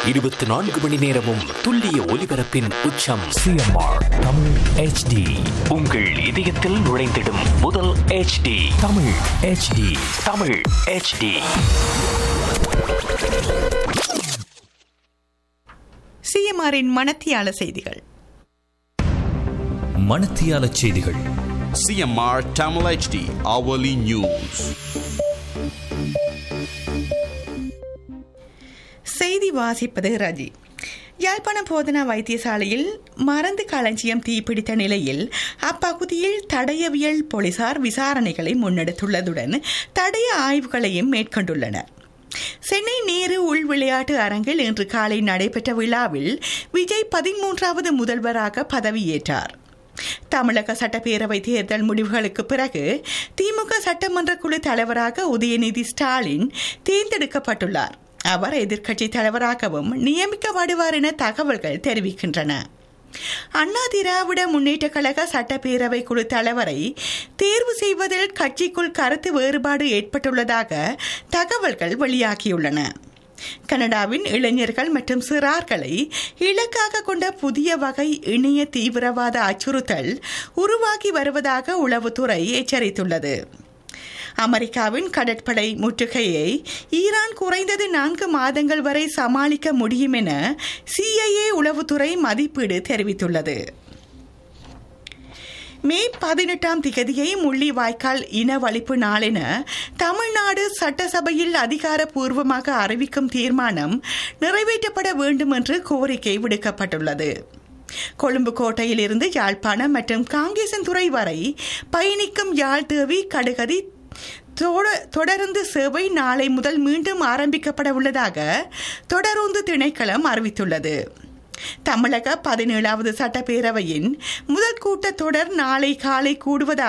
இருபத்தி நான்கு மணி நேரமும் துல்லிய ஒலிபரப்பின் உச்சம் சிஎம்ஆர் தமிழ் ஹெச்டி உங்கள் இதயத்தில் நுழைந்திடும் முதல் HD Tamil HD Tamil HD சிஎம்ஆரின் மனத்தியால செய்திகள் மணத்தியால செய்திகள் CMR Tamil HD hourly news. செய்தி வாசிப்பது ரஜி யாழ்ப்பாணம் போதனா வைத்தியசாலையில் மருந்து களஞ்சியம் தீப்பிடித்த நிலையில் அப்பகுதியில் தடயவியல் போலீசார் விசாரணைகளை முன்னெடுத்துள்ளதுடன் தடய ஆய்வுகளையும் மேற்கொண்டுள்ளனர் சென்னை நேரு உள் விளையாட்டு அரங்கில் இன்று காலை நடைபெற்ற விழாவில் விஜய் பதிமூன்றாவது முதல்வராக பதவியேற்றார் தமிழக சட்டப்பேரவை தேர்தல் முடிவுகளுக்கு பிறகு திமுக சட்டமன்ற குழு தலைவராக உதயநிதி ஸ்டாலின் தேர்ந்தெடுக்கப்பட்டுள்ளார் அவர் எதிர்க்கட்சி தலைவராகவும் நியமிக்கப்படுவார் என தகவல்கள் தெரிவிக்கின்றன அண்ணா திராவிட முன்னேற்ற கழக சட்டப்பேரவை குழு தலைவரை தேர்வு செய்வதில் கட்சிக்குள் கருத்து வேறுபாடு ஏற்பட்டுள்ளதாக தகவல்கள் வெளியாகியுள்ளன கனடாவின் இளைஞர்கள் மற்றும் சிறார்களை இலக்காக கொண்ட புதிய வகை இணைய தீவிரவாத அச்சுறுத்தல் உருவாகி வருவதாக உளவுத்துறை எச்சரித்துள்ளது அமெரிக்காவின் கடற்படை முற்றுகையை ஈரான் குறைந்தது நான்கு மாதங்கள் வரை சமாளிக்க முடியும் என சிஐஏ உளவுத்துறை மதிப்பீடு தெரிவித்துள்ளது மே பதினெட்டாம் திகதியை முள்ளிவாய்க்கால் இனவழிப்பு நாளென தமிழ்நாடு சட்டசபையில் அதிகாரப்பூர்வமாக அறிவிக்கும் தீர்மானம் நிறைவேற்றப்பட வேண்டும் என்று கோரிக்கை விடுக்கப்பட்டுள்ளது கொழும்பு கோட்டையிலிருந்து யாழ்ப்பாணம் மற்றும் காங்கேசன்துறை வரை பயணிக்கும் யாழ் தேவி கடுகதி தொட- தொடருந்து சேவை நாளை முதல் மீண்டும் ஆரம்பிக்கப்பட உள்ளதாக தொடருந்து திணைக்களம் அறிவித்துள்ளது தமிழக பதினேழாவது சட்டப்பேரவையின் முதல் கூட்டத்தொடர் நாளை காலை கூடுவதாக